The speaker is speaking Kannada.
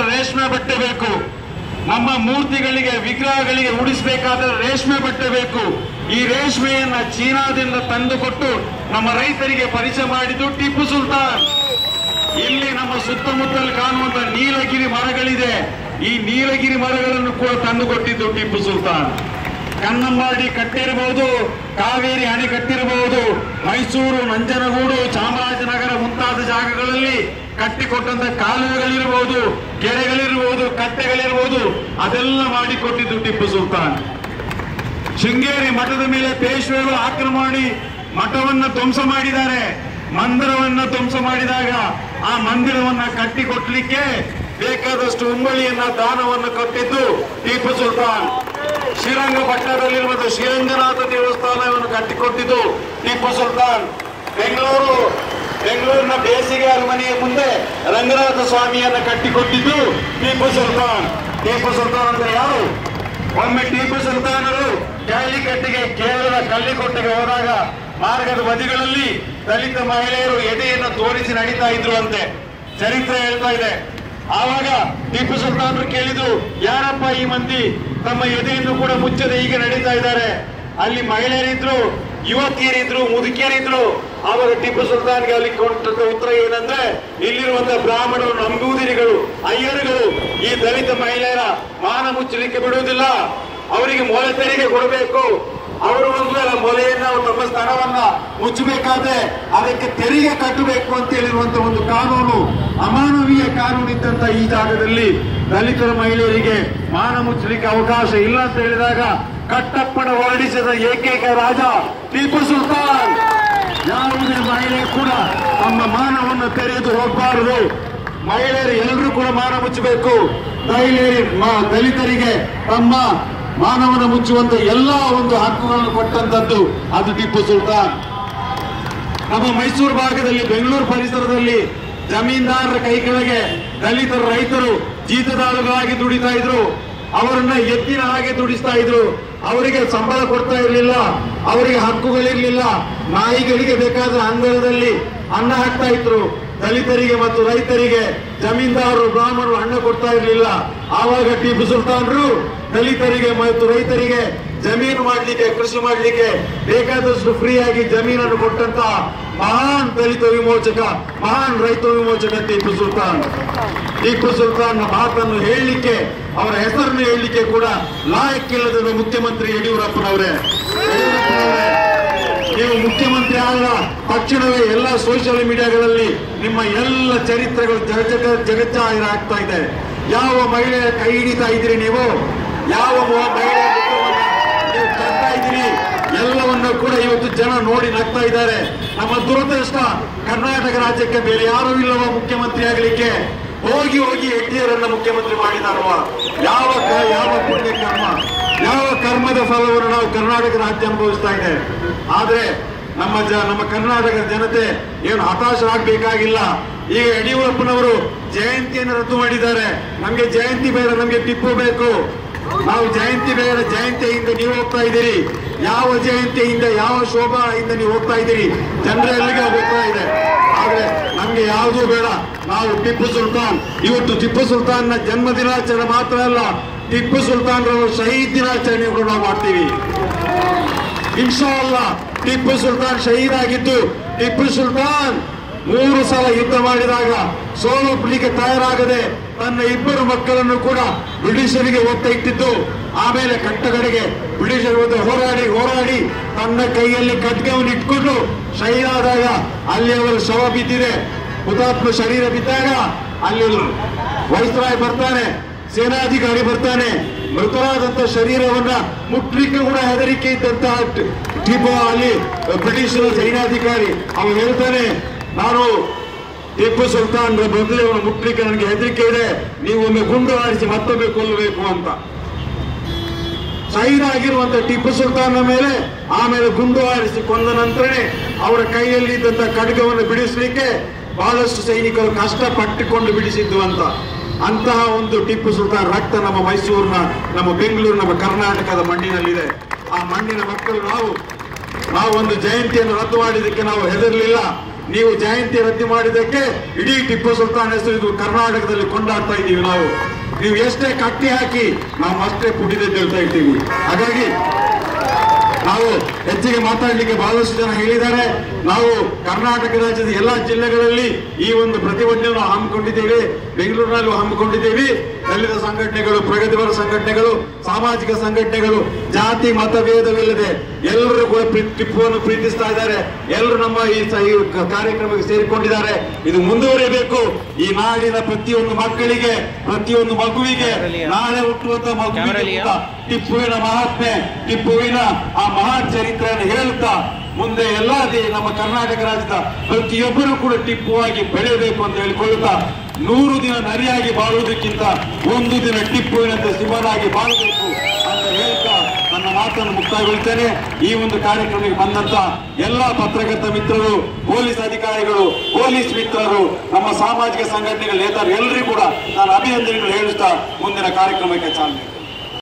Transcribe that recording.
ರೇಷ್ಮೆ ಬಟ್ಟೆ ಬೇಕು ನಮ್ಮ ಮೂರ್ತಿಗಳಿಗೆ ವಿಗ್ರಹಗಳಿಗೆ ಉಡಿಸಬೇಕಾದ್ರೆ ರೇಷ್ಮೆ ಬಟ್ಟೆ ಬೇಕು ಈ ರೇಷ್ಮೆಯನ್ನ ಚೀನಾದಿಂದ ತಂದುಕೊಟ್ಟು ನಮ್ಮ ರೈತರಿಗೆ ಪರಿಚಯ ಮಾಡಿದ್ದು ಟಿಪ್ಪು ಸುಲ್ತಾನ್ ಇಲ್ಲಿ ನಮ್ಮ ಸುತ್ತಮುತ್ತಲು ಕಾಣುವಂತ ನೀಲಗಿರಿ ಮರಗಳಿದೆ ಈ ನೀಲಗಿರಿ ಮರಗಳನ್ನು ಕೂಡ ತಂದುಕೊಟ್ಟಿದ್ದು ಟಿಪ್ಪು ಸುಲ್ತಾನ್ ಕನ್ನಂಬಾಡಿ ಕಟ್ಟಿರಬಹುದು ಕಾವೇರಿ ಅಣೆ ಕಟ್ಟಿರಬಹುದು ಮೈಸೂರು ನಂಜನಗೂಡು ಚಾಮರಾಜನಗರ ಮುಂತಾದ ಜಾಗಗಳಲ್ಲಿ ಕಟ್ಟಿಕೊಟ್ಟಂತ ಕಾಲುವೆಗಳಿರಬಹುದು ಕೆರೆಗಳಿರಬಹುದು ಕಟ್ಟೆಗಳಿರಬಹುದು ಅದೆಲ್ಲ ಮಾಡಿಕೊಟ್ಟಿದ್ದು ಟಿಪ್ಪು ಸುಲ್ತಾನ್ ಶೃಂಗೇರಿ ಮಠದ ಮೇಲೆ ಪೇಶ್ವೆಗಳು ಆಕ್ರಮಣ ಮಾಡಿ ಮಠವನ್ನ ಧ್ವಂಸ ಮಾಡಿದ್ದಾರೆ ಮಂದಿರವನ್ನ ಧ್ವಂಸ ಮಾಡಿದಾಗ ಆ ಮಂದಿರವನ್ನ ಕಟ್ಟಿಕೊಟ್ಲಿಕ್ಕೆ ಬೇಕಾದಷ್ಟು ಉಂಬಳಿಯನ್ನ ದಾನವನ್ನು ಕೊಟ್ಟಿದ್ದು ಟಿಪ್ಪು ಸುಲ್ತಾನ್ ಶ್ರೀರಂಗಪಟ್ಟಣದಲ್ಲಿರುವಂತಹ ಶ್ರೀರಂಗನಾಥ ದೇವಸ್ಥಾನವನ್ನು ಕಟ್ಟಿಕೊಟ್ಟಿದ್ದು ಟಿಪ್ಪು ಸುಲ್ತಾನ್ ಬೆಂಗಳೂರು ಬೆಂಗಳೂರಿನ ಬೇಸಿಗೆ ಅರಮನೆಯ ಮುಂದೆ ರಂಗನಾಥ ಸ್ವಾಮಿಯನ್ನ ಕಟ್ಟಿಕೊಟ್ಟಿದ್ದು ಟಿಪ್ಪು ಸುಲ್ತಾನ್ ಟಿಪ್ಪು ಸುಲ್ತಾನ್ ಅಂದ್ರೆ ಯಾರು ಒಮ್ಮೆ ಟಿಪ್ಪು ಸುಲ್ತಾನರು ಕ್ಯಾಲಿಕಟ್ಟಿಗೆ ಕೇರಳದ ಕಲ್ಲಿಕೊಟ್ಟಿಗೆ ಹೋದಾಗ ಮಾರ್ಗದ ಬದಿಗಳಲ್ಲಿ ದಲಿತ ಮಹಿಳೆಯರು ಎದೆಯನ್ನು ತೋರಿಸಿ ನಡೀತಾ ಇದ್ರು ಅಂತೆ ಚರಿತ್ರೆ ಹೇಳ್ತಾ ಇದೆ ಆವಾಗ ಟಿಪ್ಪು ಸುಲ್ತಾನರು ಕೇಳಿದ್ರು ಯಾರಪ್ಪ ಈ ಮಂದಿ ತಮ್ಮ ಎದೆಯನ್ನು ಕೂಡ ಮುಚ್ಚದೆ ಹೀಗೆ ನಡೀತಾ ಇದ್ದಾರೆ ಅಲ್ಲಿ ಮಹಿಳೆಯರಿದ್ರು ಯುವತಿಯರಿದ್ರು ಮುದುಕಿಯರಿದ್ರು ಆವಾಗ ಟಿಪ್ಪು ಸುಲ್ತಾನ್ಗೆ ಅಲ್ಲಿ ಕೊಟ್ಟಂತ ಉತ್ತರ ಏನಂದ್ರೆ ಇಲ್ಲಿರುವಂತಹ ಬ್ರಾಹ್ಮಣರು ನಂಬೂದಿರಿಗಳು ಅಯ್ಯರುಗಳು ಈ ದಲಿತ ಮಹಿಳೆಯರ ಮಾನ ಮುಚ್ಚಲಿಕ್ಕೆ ಬಿಡುವುದಿಲ್ಲ ಅವರಿಗೆ ಮೊಲೆ ತೆರಿಗೆ ಕೊಡಬೇಕು ಅವರು ಒಂದು ವೇಳೆ ಮೊಲೆಯನ್ನ ತಮ್ಮ ಸ್ಥಳವನ್ನ ಮುಚ್ಚಬೇಕಾದ್ರೆ ಅದಕ್ಕೆ ತೆರಿಗೆ ಕಟ್ಟಬೇಕು ಅಂತ ಹೇಳಿರುವಂತ ಒಂದು ಕಾನೂನು ಅಮಾನವೀಯ ಕಾನೂನು ಇದ್ದಂತ ಈ ಜಾಗದಲ್ಲಿ ದಲಿತರ ಮಹಿಳೆಯರಿಗೆ ಮಾನ ಮುಚ್ಚಲಿಕ್ಕೆ ಅವಕಾಶ ಇಲ್ಲ ಅಂತ ಹೇಳಿದಾಗ ಕಟ್ಟಪ್ಪಣ ಹೊರಡಿಸಿದ ಏಕೈಕ ರಾಜ ಟಿಪ್ಪು ಸುಲ್ತಾನ್ ಯಾವುದೇ ಮಹಿಳೆ ಕೂಡ ತಮ್ಮ ಮಾನವನ್ನು ತೆರೆದು ಹೋಗಬಾರದು ಮಹಿಳೆಯರು ಎಲ್ಲರೂ ಕೂಡ ಮಾನ ಮುಚ್ಚಬೇಕು ಮಹಿಳೆಯರಿ ಮ- ದಲಿತರಿಗೆ ತಮ್ಮ ಮಾನವನ ಮುಚ್ಚುವಂತ ಎಲ್ಲಾ ಒಂದು ಹಕ್ಕುಗಳನ್ನು ಕೊಟ್ಟಂತದ್ದು ಅದು ಟಿಪ್ಪು ಸುಲ್ತಾನ್ ನಮ್ಮ ಮೈಸೂರು ಭಾಗದಲ್ಲಿ ಬೆಂಗಳೂರು ಪರಿಸರದಲ್ಲಿ ಜಮೀನ್ದಾರರ ಕೈ ಕೆಳಗೆ ದಲಿತರ ರೈತರು ಜೀತದಾಳುಗಳಾಗಿ ದುಡಿತಾ ಇದ್ರು ಅವರನ್ನ ಎತ್ತಿನ ಹಾಗೆ ದುಡಿಸ್ತಾ ಇದ್ರು ಅವರಿಗೆ ಸಂಬಳ ಕೊಡ್ತಾ ಇರಲಿಲ್ಲ ಅವರಿಗೆ ಹಕ್ಕುಗಳಿರ್ಲಿಲ್ಲ ನಾಯಿಗಳಿಗೆ ಬೇಕಾದ ಅಂಗಳದಲ್ಲಿ ಅನ್ನ ಹಾಕ್ತಾ ಇದ್ರು ದಲಿತರಿಗೆ ಮತ್ತು ರೈತರಿಗೆ ಜಮೀನ್ದಾರರು ಬ್ರಾಹ್ಮಣರು ಹಣ ಕೊಡ್ತಾ ಇರಲಿಲ್ಲ ಆವಾಗ ಟಿಪ್ಪು ಸುಲ್ತಾನರು ದಲಿತರಿಗೆ ಮತ್ತು ರೈತರಿಗೆ ಜಮೀನು ಮಾಡಲಿಕ್ಕೆ ಕೃಷಿ ಮಾಡಲಿಕ್ಕೆ ಬೇಕಾದಷ್ಟು ಫ್ರೀ ಆಗಿ ಜಮೀನನ್ನು ಕೊಟ್ಟಂತ ಮಹಾನ್ ದಲಿತ ವಿಮೋಚಕ ಮಹಾನ್ ರೈತ ವಿಮೋಚಕ ಟಿಪ್ಪು ಸುಲ್ತಾನ್ ಟಿಪ್ಪು ಸುಲ್ತಾನ್ ಮಾತನ್ನು ಹೇಳಲಿಕ್ಕೆ ಅವರ ಹೆಸರನ್ನು ಹೇಳಲಿಕ್ಕೆ ಕೂಡ ಲಾಯಕ್ಕಿಲ್ಲದ ಮುಖ್ಯಮಂತ್ರಿ ಯಡಿಯೂರಪ್ಪನವರೇ ಯಡಿಯೂರಪ್ಪನವರೇ, ನೀವು ಮುಖ್ಯಮಂತ್ರಿ ಆದ ತಕ್ಷಣವೇ ಎಲ್ಲ ಸೋಷಿಯಲ್ ಮೀಡಿಯಾಗಳಲ್ಲಿ ನಿಮ್ಮ ಎಲ್ಲ ಚರಿತ್ರೆಗಳು ಜಗ ಜಗ ಜಗಜ್ಜಾಹಿರ ಆಗ್ತಾ ಇದೆ ಯಾವ ಮಹಿಳೆಯ ಕೈ ಹಿಡಿತಾ ಇದ್ದೀರಿ ನೀವು ಯಾವ ಮೊ- ಮಹಿಳೆಯ ಮುಖವನ್ನ ನೀವು ತರ್ತಾ ಇದ್ದೀರಿ ಎಲ್ಲವನ್ನ ಕೂಡ ಇವತ್ತು ಜನ ನೋಡಿ ನಗ್ತಾ ಇದ್ದಾರೆ ನಮ್ಮ ದುರದೃಷ್ಟ ಕರ್ನಾಟಕ ರಾಜ್ಯಕ್ಕೆ ಬೇರೆ ಯಾರೂ ಇಲ್ಲವ ಮುಖ್ಯಮಂತ್ರಿ ಆಗಲಿಕ್ಕೆ ಹೋಗಿ ಹೋಗಿ ಎಟ್ಟಿಯರನ್ನ ಮುಖ್ಯಮಂತ್ರಿ ಮಾಡಿದಾರವ ಯಾವ ಕ- ಯಾವ ಪುಣ್ಯ ಕರ್ಮ ಯಾವ ಕರ್ಮದ ಫಲವನ್ನು ನಾವು ಕರ್ನಾಟಕ ರಾಜ್ಯ ಅನುಭವಿಸ್ತಾ ಇದೆ ಆದ್ರೆ ನಮ್ಮ ಜ ನಮ್ಮ ಕರ್ನಾಟಕದ ಜನತೆ ಏನು ಹತಾಶರಾಗಬೇಕಾಗಿಲ್ಲ ಈಗ ಯಡಿಯೂರಪ್ಪನವರು ಜಯಂತಿಯನ್ನು ರದ್ದು ಮಾಡಿದ್ದಾರೆ ನಮ್ಗೆ ಜಯಂತಿ ಬೇಡ ನಮ್ಗೆ ಟಿಪ್ಪು ಬೇಕು ನಾವು ಜಯಂತಿ ಬೇಡ ಜಯಂತಿಯಿಂದ ನೀವು ಹೋಗ್ತಾ ಇದ್ದೀರಿ ಯಾವ ಜಯಂತಿಯಿಂದ ಯಾವ ಶೋಭಾಯಿಂದ ನೀವು ಹೋಗ್ತಾ ಇದ್ದೀರಿ ಜನರ ಎಲ್ಲಿಗೆ ಹೋಗ್ತಾ ಇದೆ ಆದ್ರೆ ನಮ್ಗೆ ಯಾವುದೂ ಬೇಡ ನಾವು ಟಿಪ್ಪು ಸುಲ್ತಾನ್ ಇವತ್ತು ಟಿಪ್ಪು ಸುಲ್ತಾನ್ನ ಜನ್ಮ ದಿನಾಚರಣೆ ಮಾತ್ರ ಅಲ್ಲ ಟಿಪ್ಪು ಸುಲ್ತಾನ್ ರವರ ಶಹೀದ್ ದಿನಾಚರಣೆ ಕೂಡ ನಾವು ಮಾಡ್ತೀವಿ ಇನ್ಶಾ ಅಲ್ಲ ಟಿಪ್ಪು ಸುಲ್ತಾನ್ ಶಹೀದ್ ಆಗಿದ್ದು ಟಿಪ್ಪು ಸುಲ್ತಾನ್ ಮೂರು ಸಲ ಯುದ್ಧ ಮಾಡಿದಾಗ ಸೋಲೊಪ್ಪಲಿಕ್ಕೆ ತಯಾರಾಗದೆ ತನ್ನ ಇಬ್ಬರು ಮಕ್ಕಳನ್ನು ಕೂಡ ಬ್ರಿಟಿಷರಿಗೆ ಒತ್ತ ಇಟ್ಟಿದ್ದು ಆಮೇಲೆ ಕಟ್ಟಗಡೆಗೆ ಬ್ರಿಟಿಷರ ವಿರುದ್ಧ ಹೋರಾಡಿ ಹೋರಾಡಿ ತನ್ನ ಕೈಯಲ್ಲಿ ಖಡ್ಗವನ್ನು ಇಟ್ಕೊಂಡು ಶಹೀದಾದಾಗ ಅಲ್ಲಿ ಅವರ ಶವ ಬಿದ್ದಿದೆ ಹುತಾತ್ಮ ಶರೀರ ಬಿದ್ದಾಗ ಅಲ್ಲಿ ವೈಸ್ರಾಯ್ ಬರ್ತಾನೆ ಸೇನಾಧಿಕಾರಿ ಬರ್ತಾನೆ ಮೃತರಾದಂತ ಶರೀರವನ್ನ ಮುಟ್ಲಿಕ್ಕೆ ಕೂಡ ಹೆದರಿಕೆ ಇದ್ದಂತಹ ಟಿ- ಟಿಪ್ಪು ಅಲ್ಲಿ ಬ್ರಿಟಿಷರ ಸೈನಾಧಿಕಾರಿ ಅವನು ಹೇಳ್ತಾನೆ ನಾನು ಟಿಪ್ಪು ಸುಲ್ತಾನ್ ಬದಲು ಅವನು ಮುಟ್ಲಿಕ್ಕೆ ನನಗೆ ಹೆದರಿಕೆ ಇದೆ ನೀವು ಒಮ್ಮೆ ಗುಂಡು ಹಾರಿಸಿ ಮತ್ತೊಮ್ಮೆ ಕೊಲ್ಲಬೇಕು ಅಂತ ಶಹೀದ್ ಆಗಿರುವಂತ ಟಿಪ್ಪು ಸುಲ್ತಾನ ಮೇಲೆ ಆಮೇಲೆ ಗುಂಡು ಹಾರಿಸಿ ಕೊಂದ ನಂತರನೇ ಅವರ ಕೈಯಲ್ಲಿ ಇದ್ದಂತ ಖಡ್ಗವನ್ನು ಬಿಡಿಸಲಿಕ್ಕೆ ಬಹಳಷ್ಟು ಸೈನಿಕರು ಕಷ್ಟಪಟ್ಟುಕೊಂಡು ಬಿಡಿಸಿದ್ದು ಅಂತ ಅಂತಹ ಒಂದು ಟಿಪ್ಪು ಸುಲ್ತಾನ್ ರಕ್ತ ನಮ್ಮ ಮೈಸೂರಿನ ನಮ್ಮ ಬೆಂಗಳೂರು ನಮ್ಮ ಕರ್ನಾಟಕದ ಮಣ್ಣಿನಲ್ಲಿದೆ ಆ ಮಣ್ಣಿನ ಮಕ್ಕಳು ನಾವು ನಾವು ಒಂದು ಜಯಂತಿಯನ್ನು ರದ್ದು ಮಾಡಿದ್ದಕ್ಕೆ ನಾವು ಹೆದರಲಿಲ್ಲ ನೀವು ಜಯಂತಿ ರದ್ದು ಮಾಡಿದ್ದಕ್ಕೆ ಇಡೀ ಟಿಪ್ಪು ಸುಲ್ತಾನ್ ಹೆಸರು ಇದು ಕರ್ನಾಟಕದಲ್ಲಿ ಕೊಂಡಾಡ್ತಾ ಇದ್ದೀವಿ ನಾವು ನೀವು ಎಷ್ಟೇ ಕಟ್ಟಿ ಹಾಕಿ ನಾವು ಅಷ್ಟೇ ಪುಟಿದೆ ಹೇಳ್ತಾ ಇರ್ತೀವಿ ಹಾಗಾಗಿ ನಾವು ಹೆಚ್ಚಿಗೆ ಮಾತಾಡಲಿಕ್ಕೆ ಬಹಳಷ್ಟು ಜನ ಹೇಳಿದ್ದಾರೆ ನಾವು ಕರ್ನಾಟಕ ರಾಜ್ಯದ ಎಲ್ಲಾ ಜಿಲ್ಲೆಗಳಲ್ಲಿ ಈ ಒಂದು ಪ್ರತಿಭಟನೆಯನ್ನು ಹಮ್ಮಿಕೊಂಡಿದ್ದೇವೆ ಬೆಂಗಳೂರಿನಲ್ಲೂ ಹಮ್ಮಿಕೊಂಡಿದ್ದೇವೆ ದಲಿತ ಸಂಘಟನೆಗಳು ಪ್ರಗತಿಪರ ಸಂಘಟನೆಗಳು ಸಾಮಾಜಿಕ ಸಂಘಟನೆಗಳು ಜಾತಿ ಮತಭೇದವಿಲ್ಲದೆ ಎಲ್ಲರೂ ಕೂಡ ಪ್ರೀ- ಟಿಪ್ಪುವನ್ನು ಪ್ರೀತಿಸ್ತಾ ಇದ್ದಾರೆ ಎಲ್ಲರೂ ನಮ್ಮ ಈ ಸ- ಈ ಕ- ಕಾರ್ಯಕ್ರಮಕ್ಕೆ ಸೇರಿಕೊಂಡಿದ್ದಾರೆ ಇದು ಮುಂದುವರಿಯಬೇಕು ಈ ನಾಡಿನ ಪ್ರತಿಯೊಂದು ಮಕ್ಕಳಿಗೆ ಪ್ರತಿಯೊಂದು ಮಗುವಿಗೆ ನಾಳೆ ಹುಟ್ಟುವಂತ ಮಗುವಿಗೆ ಕೂಡ ಟಿಪ್ಪುವಿನ ಮಹಾತ್ಮೆ ಟಿಪ್ಪುವಿನ ಆ ಮಹಾನ್ ಚರಿತ್ರೆಯನ್ನು ಹೇಳುತ್ತಾ ಮುಂದೆ ಎಲ್ಲ ದೇ- ನಮ್ಮ ಕರ್ನಾಟಕ ರಾಜ್ಯದ ಪ್ರತಿಯೊಬ್ಬರು ಕೂಡ ಟಿಪ್ಪುವಾಗಿ ಬೆಳೆಯಬೇಕು ಅಂತ ಹೇಳಿಕೊಳ್ಳುತ್ತಾ ನೂರು ದಿನ ನರಿಯಾಗಿ ಬಾಳುವುದಕ್ಕಿಂತ ಒಂದು ದಿನ ಟಿಪ್ಪುವಿನಂತೆ ಸಿಂಹನಾಗಿ ಬಾಳಬೇಕು ಅಂತ ಹೇಳ್ತಾ ನನ್ನ ಮಾತನ್ನು ಮುಕ್ತಾಯಗೊಳ್ತೇನೆ ಈ ಒಂದು ಕಾರ್ಯಕ್ರಮಕ್ಕೆ ಬಂದಂತ ಎಲ್ಲ ಪತ್ರಕರ್ತ ಮಿತ್ರರು ಪೊಲೀಸ್ ಅಧಿಕಾರಿಗಳು ಪೊಲೀಸ್ ಮಿತ್ರರು ನಮ್ಮ ಸಾಮಾಜಿಕ ಸಂಘಟನೆಗಳ ನೇತಾರರು ಎಲ್ಲರಿಗೂ ಕೂಡ ನಾನು ಅಭಿನಂದನೆಗಳು ಹೇಳುತ್ತಾ ಮುಂದಿನ ಕಾರ್ಯಕ್ರಮಕ್ಕೆ ಚಾಲನೆ